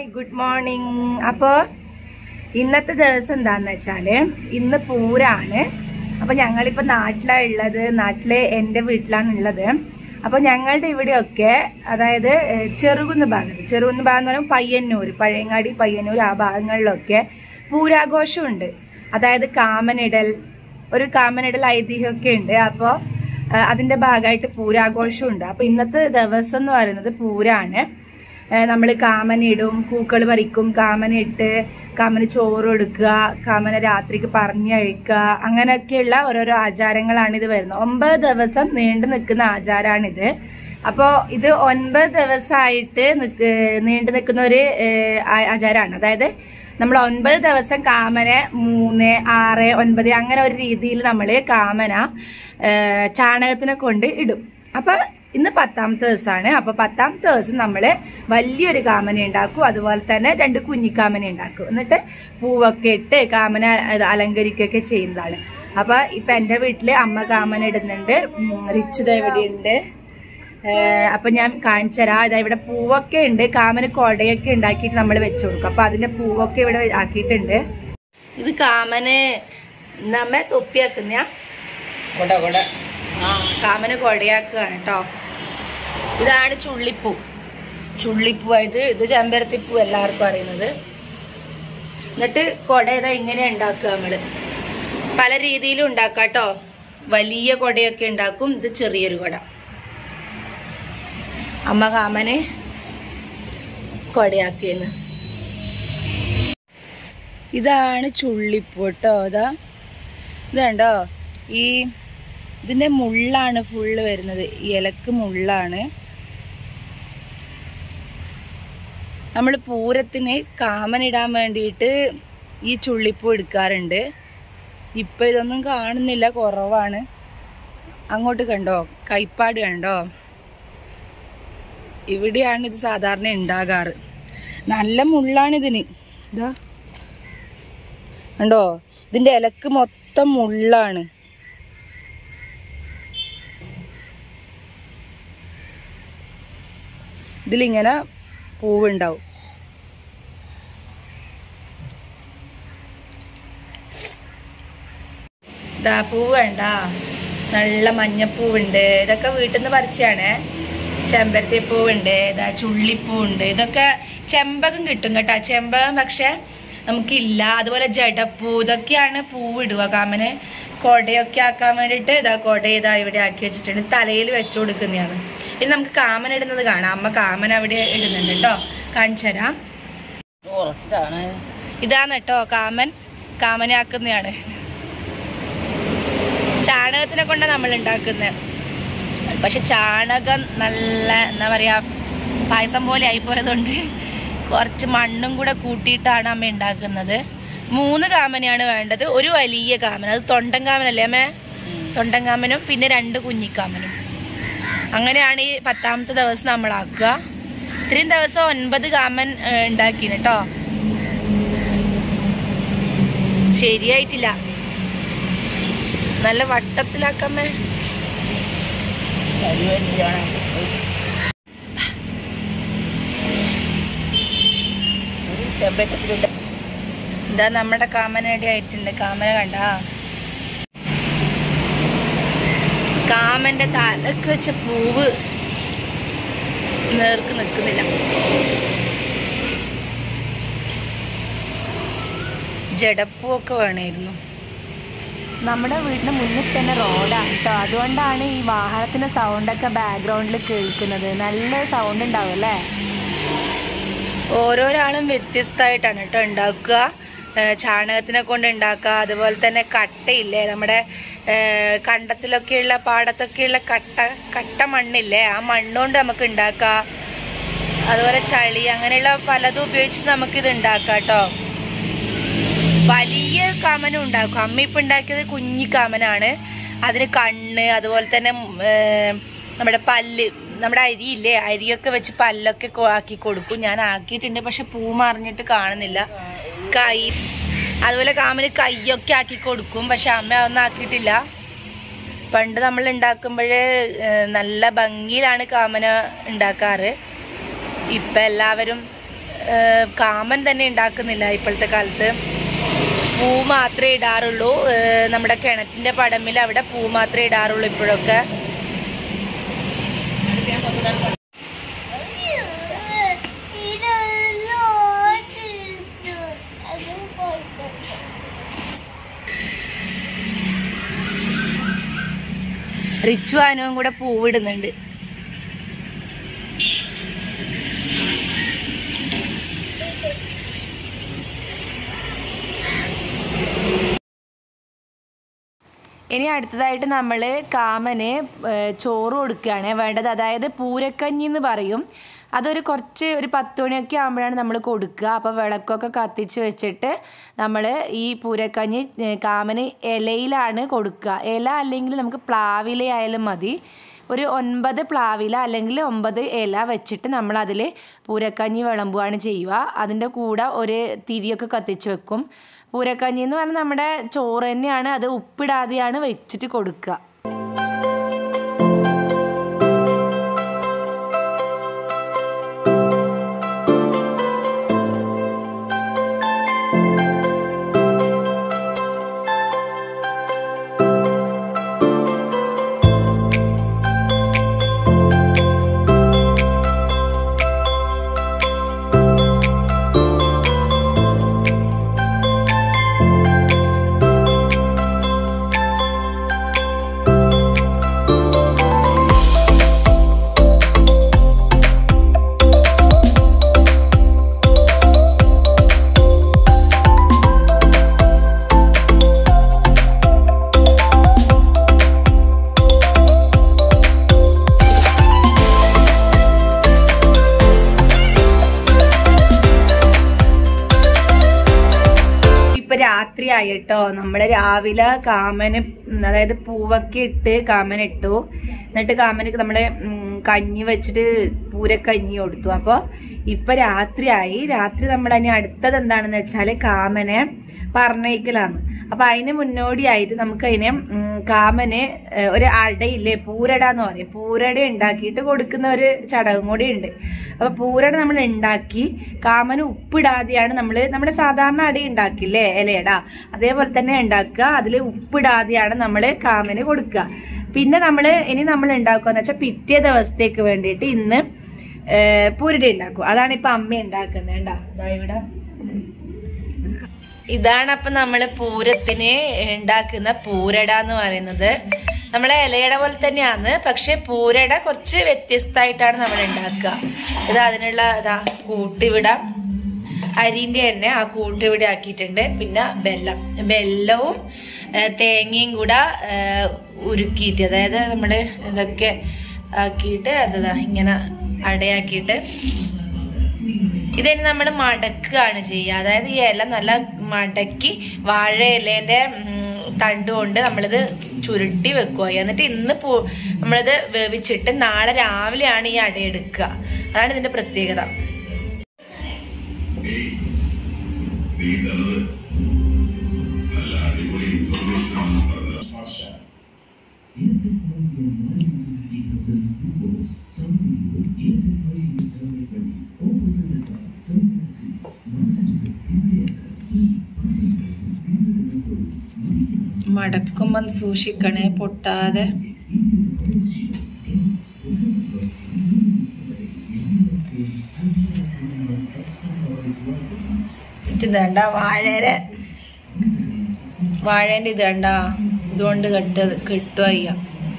good morning അപ്പോൾ ഇന്നത്തെ ദിവസം എന്താന്ന് വെച്ചാല് ഇന്ന് പൂരാണ് അപ്പൊ ഞങ്ങളിപ്പോ നാട്ടിലാണ് ഉള്ളത് നാട്ടിലെ എന്റെ വീട്ടിലാണ് ഉള്ളത് അപ്പൊ ഞങ്ങളുടെ ഇവിടെയൊക്കെ അതായത് ഏഹ്, ചെറുകുന്ന് ഭാഗത്ത് ചെറുകുന്ന് ഭാഗം എന്ന് പറയുമ്പോൾ പയ്യന്നൂർ പഴയങ്ങാടി പയ്യന്നൂർ ആ ഭാഗങ്ങളിലൊക്കെ പൂരാഘോഷമുണ്ട് അതായത് കാമനിടൽ ഒരു കാമനിടൽ ഐതിഹ്യമൊക്കെ ഉണ്ട് അപ്പോൾ അതിന്റെ ഭാഗമായിട്ട് പൂരാഘോഷമുണ്ട് അപ്പൊ ഇന്നത്തെ ദിവസം എന്ന് പറയുന്നത് പൂരാണ് നമ്മൾ കാമനിടും പൂക്കൾ പറിക്കും കാമനിട്ട് കാമന് ചോറ് കൊടുക്കുക കാമന രാത്രിക്ക് പറഞ്ഞയക്കുക അങ്ങനെയൊക്കെയുള്ള ഓരോരോ ആചാരങ്ങളാണ് ഇത് വരുന്നത് ഒമ്പത് ദിവസം നീണ്ടു നിൽക്കുന്ന ആചാരമാണിത് അപ്പോൾ ഇത് ഒൻപത് ദിവസമായിട്ട് നിക്ക് നീണ്ടു നിൽക്കുന്ന ഒരു ഏഹ്, ആ- ആചാരമാണ് അതായത് നമ്മൾ ഒൻപത് ദിവസം കാമന മൂന്ന് ആറ് ഒൻപത് അങ്ങനെ ഒരു രീതിയിൽ നമ്മൾ കാമന ഏഹ്, ചാണകത്തിനെ കൊണ്ട് ഇടും അപ്പൊ ഇന്ന് പത്താമത്തെ ദിവസമാണ് അപ്പൊ പത്താമത്തെ ദിവസം നമ്മൾ വലിയൊരു കാമന ഉണ്ടാക്കും അതുപോലെ തന്നെ രണ്ട് കുഞ്ഞിക്കാമന ഉണ്ടാക്കും എന്നിട്ട് പൂവൊക്കെ ഇട്ട് കാമന അത് അലങ്കരിക്കുകയൊക്കെ ചെയ്യുന്നതാണ് അപ്പൊ ഇപ്പൊ എന്റെ വീട്ടില് അമ്മ കാമന ഇടുന്നുണ്ട് ഉം, റിച്ചുത എവിടെയുണ്ട് ഏഹ് അപ്പൊ ഞാൻ കാണിച്ചു തരാം ഇതാ ഇവിടെ പൂവൊക്കെ ഉണ്ട് കാമന് കൊടയൊക്കെ ഉണ്ടാക്കിയിട്ട് നമ്മൾ വെച്ചു കൊടുക്കും അപ്പൊ അതിന്റെ പൂവൊക്കെ ഇവിടെ ആക്കിയിട്ടുണ്ട് ഇത് കാമന് നമ്മ തൊപ്പിയാക്കുന്ന കൊട കൊട ആ കാമന് കൊടയാക്കുകയാണ് കേട്ടോ ഇതാണ് ചുള്ളിപ്പൂ ചുള്ളിപ്പൂ ഇത് ഇത് ചെമ്പരത്തിപ്പൂ എല്ലാവർക്കും അറിയുന്നത് എന്നിട്ട് കൊട ഇതാ ഇങ്ങനെ ഉണ്ടാക്കുക നമ്മള് പല രീതിയിലും ഉണ്ടാക്കാം കേട്ടോ വലിയ കൊടയൊക്കെ ഉണ്ടാക്കും ഇത് ചെറിയൊരു കൊട അമ്മ കാമന് കൊടയാക്കിയെന്ന് ഇതാണ് ചുള്ളിപ്പൂ കേട്ടോ ഇതാ ഇത് കണ്ടോ ഈ ഇതിന്റെ മുള്ളാണ് ഫുള്ള് വരുന്നത് ഈ ഇലക്ക് മുള്ളാണ് നമ്മൾ പൂരത്തിന് കാമനിടാൻ വേണ്ടിയിട്ട് ഈ ചുള്ളിപ്പൂ എടുക്കാറുണ്ട് ഇപ്പൊ ഇതൊന്നും കാണുന്നില്ല കുറവാണ് അങ്ങോട്ട് കണ്ടോ കൈപ്പാട് കണ്ടോ ഇവിടെയാണ് ഇത് സാധാരണ ഉണ്ടാകാറ് നല്ല മുള്ളാണ് ഇതിന് ഇതാ കണ്ടോ ഇതിന്റെ ഇലക്ക് മൊത്തം മുള്ളാണ് ഇതിലിങ്ങനെ പൂവുണ്ടാവും ഇതാ പൂവ് വേണ്ട നല്ല മഞ്ഞപ്പൂവുണ്ട് ഇതൊക്കെ വീട്ടിൽ നിന്ന് പറിച്ചാണ് ചെമ്പരത്തി പൂവുണ്ട് ഇതാ ചുള്ളിപ്പൂവുണ്ട് ഇതൊക്കെ ചെമ്പകം കിട്ടും കേട്ടോ ചെമ്പകം പക്ഷെ നമുക്കില്ല അതുപോലെ ജഡപ്പൂ ഇതൊക്കെയാണ് പൂവിടുക കാമന് കൊടയൊക്കെ ആക്കാൻ വേണ്ടിയിട്ട് ഇതാ കൊട ഇതാ ഇവിടെ ആക്കി വെച്ചിട്ടുണ്ട് തലയിൽ വെച്ചു കൊടുക്കുന്നതാണ് ഇനി നമുക്ക് കാമൻ ഇടുന്നത് കാണാം അമ്മ കാമൻ അവിടെ ഇടുന്നുണ്ട് കേട്ടോ കാണിച്ചു തരാം കുറച്ചിട്ടാണ് ഇതാണ് കേട്ടോ കാമൻ കാമനാക്കുന്നതാണ് ചാണകത്തിനെ കൊണ്ടാണ് നമ്മൾ ഉണ്ടാക്കുന്നത് പക്ഷെ ചാണകം നല്ല എന്താ പറയാ പായസം പോലെ ആയിപ്പോയതുകൊണ്ട് കുറച്ച് മണ്ണും കൂടെ കൂട്ടിയിട്ടാണ് അമ്മ ഉണ്ടാക്കുന്നത് മൂന്ന് കാമനയാണ് വേണ്ടത് ഒരു വലിയ കാമൻ അത് തൊണ്ടൻ കാമനല്ലേ അമ്മേ തൊണ്ടൻ കാമനും പിന്നെ രണ്ട് കുഞ്ഞിക്കാമനും അങ്ങനെയാണ് ഈ പത്താമത്തെ ദിവസം നമ്മളാക്കുക ഇത്രയും ദിവസം ഒൻപത് കാമൻ ഉണ്ടാക്കിന് കേട്ടോ ശരിയായിട്ടില്ല നല്ല വട്ടത്തിലാക്കമ്മേ കരിവേപ്പിലാണ് ഒരു ചെമ്പറ്റത്തിലുണ്ട് ഇതാ നമ്മുടെ കാമന റെഡി ആയിട്ടുണ്ട് കാമന കണ്ട കാമന്റെ തലക്ക് വെച്ച പൂവ് നേർക്ക് നിൽക്കുന്നില്ല ജഡപ്പൂവൊക്കെ വേണമായിരുന്നു നമ്മുടെ വീടിന് മുന്നിൽ തന്നെ റോഡാണ് കേട്ടോ അതുകൊണ്ടാണ് ഈ വാഹനത്തിന്റെ സൗണ്ടൊക്കെ ബാക്ക്ഗ്രൗണ്ടിൽ കേൾക്കുന്നത് നല്ല സൗണ്ട് ഉണ്ടാവും അല്ലേ ഓരോരാളും വ്യത്യസ്തമായിട്ടാണ് കേട്ടോ ഉണ്ടാക്കുക ഏഹ് ചാണകത്തിനെ കൊണ്ട് ഉണ്ടാക്കുക അതുപോലെ തന്നെ കട്ടയില്ലേ നമ്മുടെ ഏഹ് കണ്ടത്തിലൊക്കെയുള്ള പാടത്തൊക്കെയുള്ള കട്ട കട്ട മണ്ണില്ലേ ആ മണ്ണുകൊണ്ട് നമുക്ക് ഉണ്ടാക്കാം അതുപോലെ ചളി അങ്ങനെയുള്ള പലതും ഉപയോഗിച്ച് നമുക്കിത് ഉണ്ടാക്കാം കേട്ടോ വലിയ കാമനം ഉണ്ടാക്കും അമ്മ ഇപ്പൊ ഉണ്ടാക്കിയത് കുഞ്ഞി കാമനാണ് അതിന് കണ്ണ് അതുപോലെ തന്നെ ഉം, ഏർ, നമ്മുടെ പല്ല് നമ്മുടെ അരിയില്ലേ അരിയൊക്കെ വെച്ച് പല്ലൊക്കെ കൊ- ആക്കി കൊടുക്കും ഞാൻ ആക്കിയിട്ടുണ്ട് പക്ഷെ പൂ മറിഞ്ഞിട്ട് കാണുന്നില്ല കൈ അതുപോലെ കാമന് കൈയൊക്കെ ആക്കി കൊടുക്കും പക്ഷെ അമ്മ അതൊന്നും ആക്കിയിട്ടില്ല പണ്ട് നമ്മൾ ഉണ്ടാക്കുമ്പോൾ നല്ല ഭംഗിയിലാണ് കാമന ഉണ്ടാക്കാറ് ഇപ്പം എല്ലാവരും ഏഹ്, കാമൻ തന്നെ ഉണ്ടാക്കുന്നില്ല ഇപ്പോഴത്തെ കാലത്ത് പൂ മാത്രമേ ഇടാറുള്ളൂ ഏഹ്, നമ്മുടെ കിണറ്റിന്റെ പടമ്പിൽ അവിടെ പൂ മാത്രമേ ഇടാറുള്ളൂ ഇപ്പോഴൊക്കെ റിച്ചു അനുവും കൂടെ പൂവിടുന്നുണ്ട് ഇനി അടുത്തതായിട്ട് നമ്മൾ കാമന് ഏഹ്, ചോറ് കൊടുക്കുകയാണ് വേണ്ടത് അതായത് പൂരക്കഞ്ഞി എന്ന് പറയും അതൊരു കുറച്ച് ഒരു പത്ത് മണിയൊക്കെ ആകുമ്പോഴാണ് നമ്മൾ കൊടുക്കുക അപ്പോൾ വിളക്കൊക്കെ കത്തിച്ച് വെച്ചിട്ട് നമ്മൾ ഈ പൂരക്കഞ്ഞി ഏഹ്, കാമന് ഇലയിലാണ് കൊടുക്കുക ഇല അല്ലെങ്കിൽ നമുക്ക് പ്ലാവില ആയാലും മതി ഒരു ഒൻപത് പ്ലാവില അല്ലെങ്കിൽ ഒമ്പത് ഇല വെച്ചിട്ട് നമ്മൾ അതിൽ പൂരക്കഞ്ഞി വിളമ്പുകയാണ് ചെയ്യുക അതിൻ്റെ കൂടെ ഒരു തിരിയൊക്കെ കത്തിച്ച് വെക്കും പൂരക്കഞ്ഞി എന്ന് പറഞ്ഞാൽ നമ്മുടെ ചോറ് തന്നെയാണ് അത് ഉപ്പിടാതെയാണ് വെച്ചിട്ട് കൊടുക്കുക ഇപ്പൊ രാത്രിയായി കേട്ടോ നമ്മള് രാവിലെ കാമന് ഉം, അതായത് പൂവൊക്കെ ഇട്ട് കാമൻ ഇട്ടു എന്നിട്ട് കാമന് നമ്മള് ഉം, കഞ്ഞി വെച്ചിട്ട് പൂരക്കഞ്ഞി കൊടുത്തു അപ്പൊ ഇപ്പൊ രാത്രിയായി രാത്രി നമ്മുടെ ഇനി അടുത്തത് എന്താണെന്ന് വെച്ചാല് കാമനെ പറഞ്ഞേക്കലാണ് അപ്പൊ അതിന് മുന്നോടിയായിട്ട് നമുക്ക് അതിനെ ഉം, കാമന് ഏഹ്, ഒരു അടയില്ലേ പൂരട എന്ന് പറയും പൂരട ഉണ്ടാക്കിയിട്ട് കൊടുക്കുന്ന ഒരു ചടങ്ങും കൂടി ഉണ്ട് അപ്പൊ പൂരട നമ്മൾ ഉണ്ടാക്കി കാമന് ഉപ്പിടാതെയാണ് നമ്മൾ നമ്മുടെ സാധാരണ അട ഉണ്ടാക്കില്ലേ ഇലയട അതേപോലെ തന്നെ ഉണ്ടാക്കുക അതിൽ ഉപ്പിടാതെയാണ് നമ്മൾ കാമന് കൊടുക്കുക പിന്നെ നമ്മൾ ഇനി നമ്മൾ ഉണ്ടാക്കുക എന്ന് വെച്ചാൽ പിറ്റേ ദിവസത്തേക്ക് വേണ്ടിയിട്ട് ഇന്ന് ഏഹ്, പൂരട ഉണ്ടാക്കും അതാണ് ഇപ്പൊ അമ്മ ഉണ്ടാക്കുന്നത് കേട്ടോ ഇതാ ഇവിടെ ഇതാണ് അപ്പൊ നമ്മള് പൂരത്തിന് ഉണ്ടാക്കുന്ന പൂരട എന്ന് പറയുന്നത് നമ്മളെ ഇലയട പോലെ തന്നെയാണ് പക്ഷെ പൂരട കുറച്ച് വ്യത്യസ്തമായിട്ടാണ് നമ്മൾ ഉണ്ടാക്കുക ഇത് അതിനുള്ള ഇതാ കൂട്ടിവിട അരിന്റെ തന്നെ ആ കൂട്ടിവിടെ ആക്കിയിട്ടുണ്ട് പിന്നെ വെല്ലം വെല്ലവും ഏ, തേങ്ങയും കൂടെ ഏ, ഉരുക്കിയിട്ട് അതായത് നമ്മള് ഇതൊക്കെ ആക്കിയിട്ട് അത് ദാ ഇങ്ങനെ അടയാക്കിയിട്ട് ഇതിന് നമ്മൾ മടക്കുകയാണ് ചെയ്യുക അതായത് ഈ ഇല നല്ല മടക്കി വാഴ ഇലേന്റെ ഉം, തണ്ട് കൊണ്ട് നമ്മളിത് ചുരുട്ടി വെക്കുക എന്നിട്ട് ഇന്ന് പൂ നമ്മളിത് വേവിച്ചിട്ട് നാളെ രാവിലെയാണ് ഈ അട എടുക്കുക അതാണ് ഇതിന്റെ പ്രത്യേകത മടക്കുമ്പം സൂക്ഷിക്കണേ പൊട്ടാതെ ഇത് വേണ്ട വാഴയുടെ വാഴേന്റെ ഇത് വേണ്ട ഇതുകൊണ്ട് കെട്ട കെട്ടുക ചെയ്യാം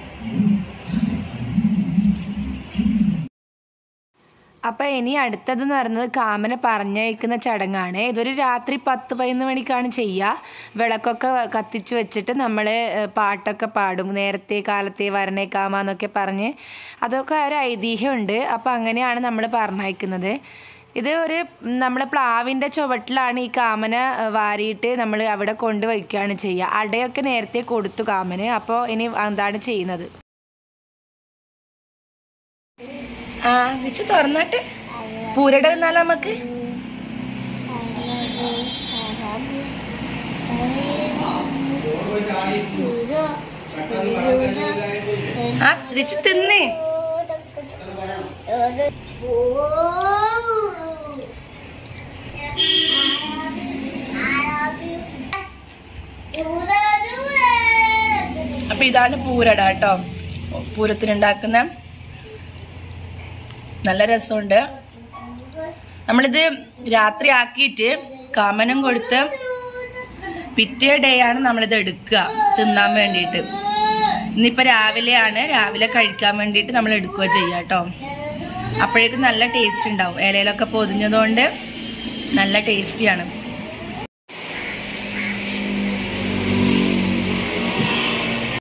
അപ്പൊ ഇനി അടുത്തതെന്ന് പറയുന്നത് കാമനെ പറഞ്ഞയക്കുന്ന ചടങ്ങാണ് ഇതൊരു രാത്രി പത്ത് പതിനൊന്ന് മണിക്കാണ് ചെയ്യുക വിളക്കൊക്കെ കത്തിച്ച് വെച്ചിട്ട് നമ്മൾ പാട്ടൊക്കെ പാടും നേരത്തെ കാലത്തെ വരണേ കാമ എന്നൊക്കെ പറഞ്ഞ് അതൊക്കെ ഒരു ഐതിഹ്യമുണ്ട് അപ്പം അങ്ങനെയാണ് നമ്മൾ പറഞ്ഞയക്കുന്നത് ഇത് ഒരു നമ്മൾ പ്ലാവിൻ്റെ ചുവട്ടിലാണ് ഈ കാമന വാരിയിട്ട് നമ്മൾ അവിടെ കൊണ്ടുവയ്ക്കുകയാണ് ചെയ്യുക അടയൊക്കെ നേരത്തെ കൊടുത്തു കാമന് അപ്പോൾ ഇനി എന്താണ് ചെയ്യുന്നത് ആ വെച്ച് തുറന്നാട്ടെ പൂരട തിന്നാലോ നമുക്ക് ആ വെച്ച് തിന്നേ അപ്പൊ ഇതാണ് പൂരട കേട്ടോ പൂരത്തിനുണ്ടാക്കുന്ന നല്ല രസമുണ്ട് നമ്മളിത് രാത്രി ആക്കിയിട്ട് കാമനം കൊടുത്ത് പിറ്റേ ഡേ ആണ് നമ്മളിത് എടുക്കുക തിന്നാൻ വേണ്ടിയിട്ട് ഇന്നിപ്പോ രാവിലെയാണ് രാവിലെ കഴിക്കാൻ വേണ്ടിയിട്ട് നമ്മൾ എടുക്കുക ചെയ്യുക കേട്ടോ അപ്പോഴേക്കും നല്ല ടേസ്റ്റ് ഉണ്ടാവും ഇലയിലൊക്കെ പൊതിഞ്ഞതുകൊണ്ട് നല്ല ടേസ്റ്റിയാണ്